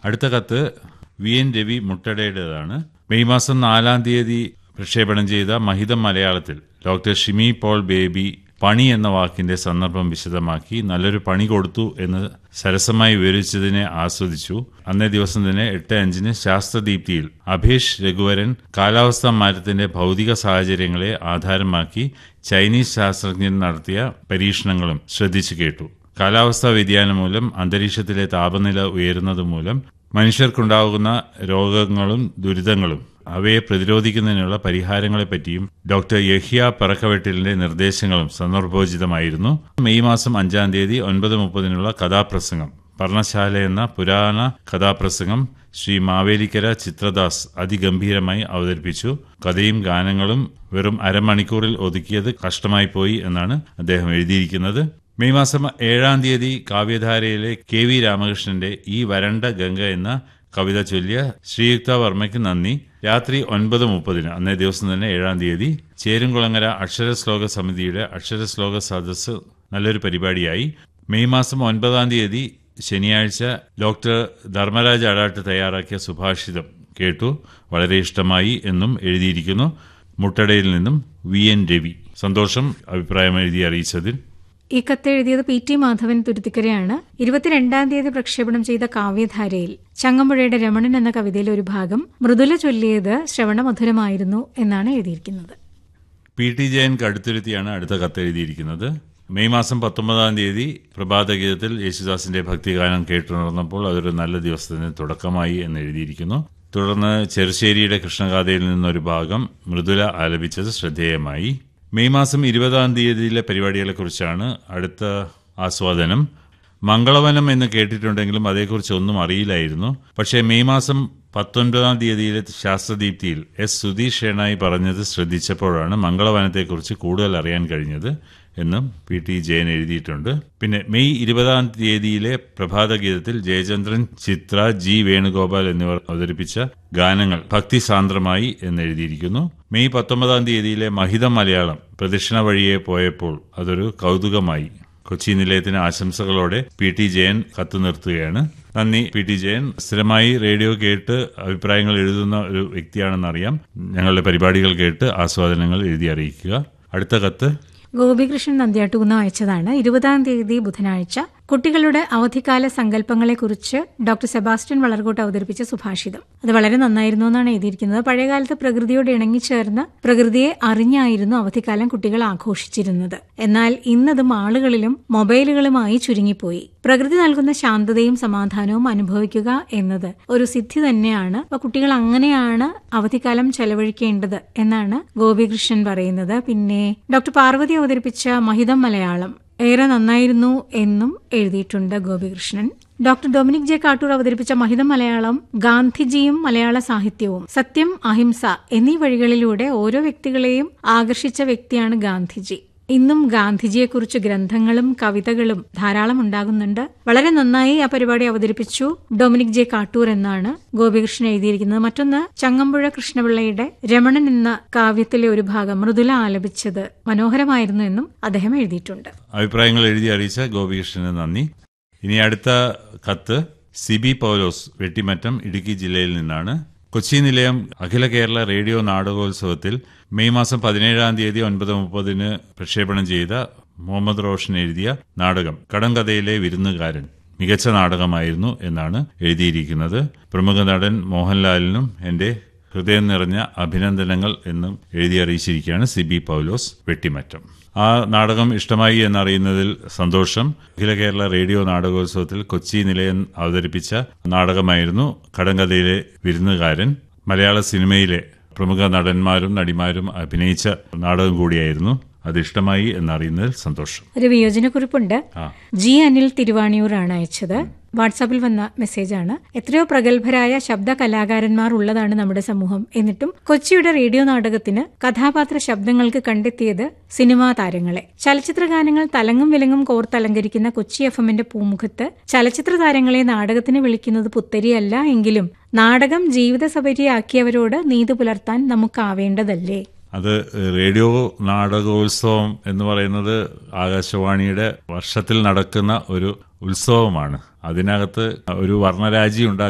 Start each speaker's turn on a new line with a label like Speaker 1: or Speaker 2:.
Speaker 1: അടുത്ത കത്ത് V N Ravi മുട്ടടയുടേതാണ് മെയ് മാസം നാലാം തീയതി പ്രക്ഷേപണം ചെയ്ത മഹിതം മലയാളത്തിൽ ഡോക്ടർ ഷിമി പോൾ ബേബി പണി എന്ന വാക്കിന്റെ സന്ദർഭം വിശദമാക്കി നല്ലൊരു പണി കൊടുത്തു എന്ന് സരസമായി വിവരിച്ചതിനെ ആസ്വദിച്ചു അന്നേ ദിവസം തന്നെ എട്ട് അഞ്ചിന് ശാസ്ത്രദീപ്തിയിൽ അഭേഷ് രഘുവരൻ കാലാവസ്ഥാ മാറ്റത്തിന്റെ ഭൗതിക സാഹചര്യങ്ങളെ ആധാരമാക്കി ചൈനീസ് ശാസ്ത്രജ്ഞൻ നടത്തിയ പരീക്ഷണങ്ങളും ശ്രദ്ധിച്ചു കേട്ടു കാലാവസ്ഥാ വ്യതിയാനം മൂലം അന്തരീക്ഷത്തിലെ താപനില ഉയരുന്നത് മൂലം മനുഷ്യർക്കുണ്ടാകുന്ന രോഗങ്ങളും ദുരിതങ്ങളും അവയെ പ്രതിരോധിക്കുന്നതിനുള്ള പരിഹാരങ്ങളെപ്പറ്റിയും ഡോക്ടർ യഹിയ പറക്കവെട്ടിലിന്റെ നിർദ്ദേശങ്ങളും സന്ദർഭോചിതമായിരുന്നു മെയ് മാസം അഞ്ചാം തീയതി ഒൻപത് മുപ്പതിനുള്ള കഥാപ്രസംഗം പർണശാല എന്ന പുരാണ കഥാപ്രസംഗം ശ്രീ മാവേലിക്കര ചിത്രദാസ് അതിഗംഭീരമായി അവതരിപ്പിച്ചു കഥയും ഗാനങ്ങളും വെറും അരമണിക്കൂറിൽ ഒതുക്കിയത് കഷ്ടമായി പോയി എന്നാണ് അദ്ദേഹം എഴുതിയിരിക്കുന്നത് മെയ് മാസം ഏഴാം തീയതി കാവ്യധാരയിലെ കെ വി രാമകൃഷ്ണന്റെ ഈ വരണ്ട ഗംഗ എന്ന കവിത ചൊല്ലിയ ശ്രീയുക്ത വർമ്മയ്ക്ക് നന്ദി രാത്രി ഒൻപത് മുപ്പതിന് അന്നേ ദിവസം തന്നെ ഏഴാം തീയതി ചേരുംകുളങ്ങര അക്ഷരശ്ലോക സമിതിയുടെ അക്ഷരശ്ലോക സദസ്സ് നല്ലൊരു പരിപാടിയായി മെയ് മാസം ഒൻപതാം തീയതി ശനിയാഴ്ച ഡോക്ടർ ധർമ്മരാജ് അടാട്ട് തയ്യാറാക്കിയ സുഭാഷിതം കേട്ടു വളരെ ഇഷ്ടമായി എന്നും എഴുതിയിരിക്കുന്നു മുട്ടടയിൽ നിന്നും വി എൻ രവി സന്തോഷം അഭിപ്രായം എഴുതി അറിയിച്ചതിൽ
Speaker 2: ഈ കത്ത് എഴുതിയത് പി ടി മാധവൻ തുരുത്തിക്കരയാണ് ഇരുപത്തിരണ്ടാം തീയതി പ്രക്ഷേപണം ചെയ്ത കാവ്യധാരയിൽ ചങ്ങമ്പുഴയുടെ രമണൻ എന്ന കവിതയിലെ ഒരു ഭാഗം മൃദുല ചൊല്ലിയത് ശ്രവണമധുരമായിരുന്നു എന്നാണ് എഴുതിയിരിക്കുന്നത്
Speaker 1: പി ടി ജയൻ കടുത്തുരുത്തിയാണ് അടുത്ത കത്ത് എഴുതിയിരിക്കുന്നത് മെയ് മാസം പത്തൊമ്പതാം തീയതി പ്രഭാതഗീതത്തിൽ യേശുദാസിന്റെ ഭക്തിഗാനം കേട്ടുണർന്നപ്പോൾ അതൊരു നല്ല ദിവസത്തിന് തുടക്കമായി എന്ന് എഴുതിയിരിക്കുന്നു തുടർന്ന് ചെറുശ്ശേരിയുടെ കൃഷ്ണഗാഥയിൽ നിന്നൊരു ഭാഗം മൃദുല ആലപിച്ചത് ശ്രദ്ധേയമായി മെയ് മാസം ഇരുപതാം തീയതിയിലെ പരിപാടികളെക്കുറിച്ചാണ് അടുത്ത ആസ്വാദനം മംഗളവനം എന്ന് കേട്ടിട്ടുണ്ടെങ്കിലും അതേക്കുറിച്ച് ഒന്നും അറിയില്ലായിരുന്നു പക്ഷേ മെയ് മാസം പത്തൊൻപതാം തീയതിയിലെ ശാസ്ത്രദീപ്തിയിൽ എസ് സുധീഷ് ഷേണായി പറഞ്ഞത് ശ്രദ്ധിച്ചപ്പോഴാണ് മംഗളവനത്തെക്കുറിച്ച് കൂടുതൽ അറിയാൻ കഴിഞ്ഞത് എന്നും പി ടി ജയൻ എഴുതിയിട്ടുണ്ട് പിന്നെ മെയ് ഇരുപതാം തീയതിയിലെ പ്രഭാതഗീതത്തിൽ ജയചന്ദ്രൻ ചിത്ര ജി വേണുഗോപാൽ എന്നിവർ അവതരിപ്പിച്ച ഗാനങ്ങൾ ഭക്തിസാന്ദ്രമായി എന്ന് എഴുതിയിരിക്കുന്നു മെയ് പത്തൊമ്പതാം തീയതിയിലെ മഹിതം മലയാളം പ്രദക്ഷിണ വഴിയെ പോയപ്പോൾ അതൊരു കൗതുകമായി കൊച്ചി നിലയത്തിന് ആശംസകളോടെ പി ടി ജയൻ കത്തു നിർത്തുകയാണ് നന്ദി പി ടി ജയൻ സ്ഥിരമായി റേഡിയോ കേട്ട് അഭിപ്രായങ്ങൾ എഴുതുന്ന ഒരു വ്യക്തിയാണെന്നറിയാം ഞങ്ങളുടെ പരിപാടികൾ കേട്ട് ആസ്വാദനങ്ങൾ എഴുതി അറിയിക്കുക അടുത്ത കത്ത്
Speaker 2: ഗോപികൃഷ്ണൻ നന്ദ്യാട്ടുകുന്ന അയച്ചതാണ് ഇരുപതാം തീയതി ബുധനാഴ്ച കുട്ടികളുടെ അവധിക്കാല സങ്കല്പങ്ങളെക്കുറിച്ച് ഡോക്ടർ സെബാസ്റ്റ്യൻ വളർകോട്ട് അവതരിപ്പിച്ച സുഭാഷിതം അത് വളരെ നന്നായിരുന്നു എന്നാണ് എഴുതിയിരിക്കുന്നത് പഴയകാലത്ത് പ്രകൃതിയോട് ഇണങ്ങിച്ചേർന്ന് പ്രകൃതിയെ അറിഞ്ഞായിരുന്നു അവധിക്കാലം കുട്ടികൾ ആഘോഷിച്ചിരുന്നത് എന്നാൽ ഇന്നത് മാളുകളിലും മൊബൈലുകളുമായി ചുരുങ്ങിപ്പോയി പ്രകൃതി നൽകുന്ന ശാന്തതയും സമാധാനവും അനുഭവിക്കുക എന്നത് ഒരു സിദ്ധി തന്നെയാണ് അപ്പൊ കുട്ടികൾ അങ്ങനെയാണ് അവധിക്കാലം ചെലവഴിക്കേണ്ടത് എന്നാണ് ഗോപികൃഷ്ണൻ പറയുന്നത് പിന്നെ ഡോക്ടർ പാർവതി അവതരിപ്പിച്ച മഹിതം മലയാളം ഏറെ നന്നായിരുന്നു എന്നും എഴുതിയിട്ടുണ്ട് Gopikrishnan doctor Dominic J Kattoor അവതരിപ്പിച്ച മഹിതം മലയാളം ഗാന്ധിജിയും മലയാള സാഹിത്യവും സത്യം അഹിംസ എന്നീ വഴികളിലൂടെ ഓരോ വ്യക്തികളെയും ആകർഷിച്ച വ്യക്തിയാണ് ഗാന്ധിജി ഇന്നും ഗാന്ധിജിയെക്കുറിച്ച് ഗ്രന്ഥങ്ങളും കവിതകളും ധാരാളം ഉണ്ടാകുന്നുണ്ട് വളരെ നന്നായി ആ പരിപാടി അവതരിപ്പിച്ചു ഡൊമിനിക് ജെ കാട്ടൂർ എന്നാണ് ഗോപികൃഷ്ണൻ എഴുതിയിരിക്കുന്നത് മറ്റൊന്ന് ചങ്ങമ്പുഴ കൃഷ്ണപിള്ളയുടെ രമണൻ എന്ന കാവ്യത്തിലെ ഒരു ഭാഗം മൃദുല ആലപിച്ചത് മനോഹരമായിരുന്നു എന്നും അദ്ദേഹം എഴുതിയിട്ടുണ്ട്
Speaker 1: അഭിപ്രായങ്ങൾ എഴുതി അറിയിച്ച ഗോപികൃഷ്ണന് നന്ദി ഇനി അടുത്ത കത്ത് സിബി പൗലോസ് വെട്ടിമറ്റം ഇടുക്കി ജില്ലയിൽ നിന്നാണ് കൊച്ചി നിലയം അഖില കേരള റേഡിയോ നാടകോത്സവത്തിൽ മെയ് മാസം പതിനേഴാം തീയതി ഒൻപത് മുപ്പതിന് പ്രക്ഷേപണം ചെയ്ത മുഹമ്മദ് റോഷൻ എഴുതിയ നാടകം കടങ്കഥയിലെ വിരുന്നുകാരൻ മികച്ച നാടകമായിരുന്നു എന്നാണ് എഴുതിയിരിക്കുന്നത് പ്രമുഖ നടൻ മോഹൻലാലിനും എന്റെ ഹൃദയം നിറഞ്ഞ അഭിനന്ദനങ്ങൾ എന്നും എഴുതി അറിയിച്ചിരിക്കുകയാണ് സിബി പൗലോസ് വെട്ടിമറ്റം ആ നാടകം ഇഷ്ടമായി എന്നറിയുന്നതിൽ സന്തോഷം അഖില കേരള റേഡിയോ നാടകോത്സവത്തിൽ കൊച്ചി നിലയം അവതരിപ്പിച്ച നാടകമായിരുന്നു കടങ്കഥയിലെ വിരുന്നുകാരൻ മലയാള സിനിമയിലെ പ്രമുഖ നടന്മാരും നടിമാരും അഭിനയിച്ച നാടകം കൂടിയായിരുന്നു അത് ഇഷ്ടമായി എന്നറിയുന്നതിൽ സന്തോഷം
Speaker 2: ഒരു വിയോജനക്കുറിപ്പുണ്ട്
Speaker 1: ആ
Speaker 2: ജി അനിൽ തിരുവാണിയൂറാണ് അയച്ചത് വാട്സാപ്പിൽ വന്ന മെസ്സേജാണ് എത്രയോ പ്രഗത്ഭരായ ശബ്ദ കലാകാരന്മാർ ഉള്ളതാണ് നമ്മുടെ സമൂഹം എന്നിട്ടും കൊച്ചിയുടെ റേഡിയോ നാടകത്തിന് കഥാപാത്ര ശബ്ദങ്ങൾക്ക് കണ്ടെത്തിയത് സിനിമാ താരങ്ങളെ ചലച്ചിത്ര ഗാനങ്ങൾ തലങ്ങും വിലങ്ങും കോർത്തലങ്കരിക്കുന്ന കൊച്ചി എഫ് എമ്മിന്റെ പൂമുഖത്ത് ചലച്ചിത്ര താരങ്ങളെ നാടകത്തിന് വിളിക്കുന്നത് പുത്തരിയല്ല എങ്കിലും നാടകം ജീവിത സബരിയാക്കിയവരോട് നീതി പുലർത്താൻ നമുക്കാവേണ്ടതല്ലേ
Speaker 1: അത് റേഡിയോ നാടകോത്സവം എന്ന് പറയുന്നത് ആകാശവാണിയുടെ വർഷത്തിൽ നടക്കുന്ന ഒരു ഉത്സവമാണ് അതിനകത്ത് ഒരു വർണ്ണരാജി ഉണ്ടാക്കി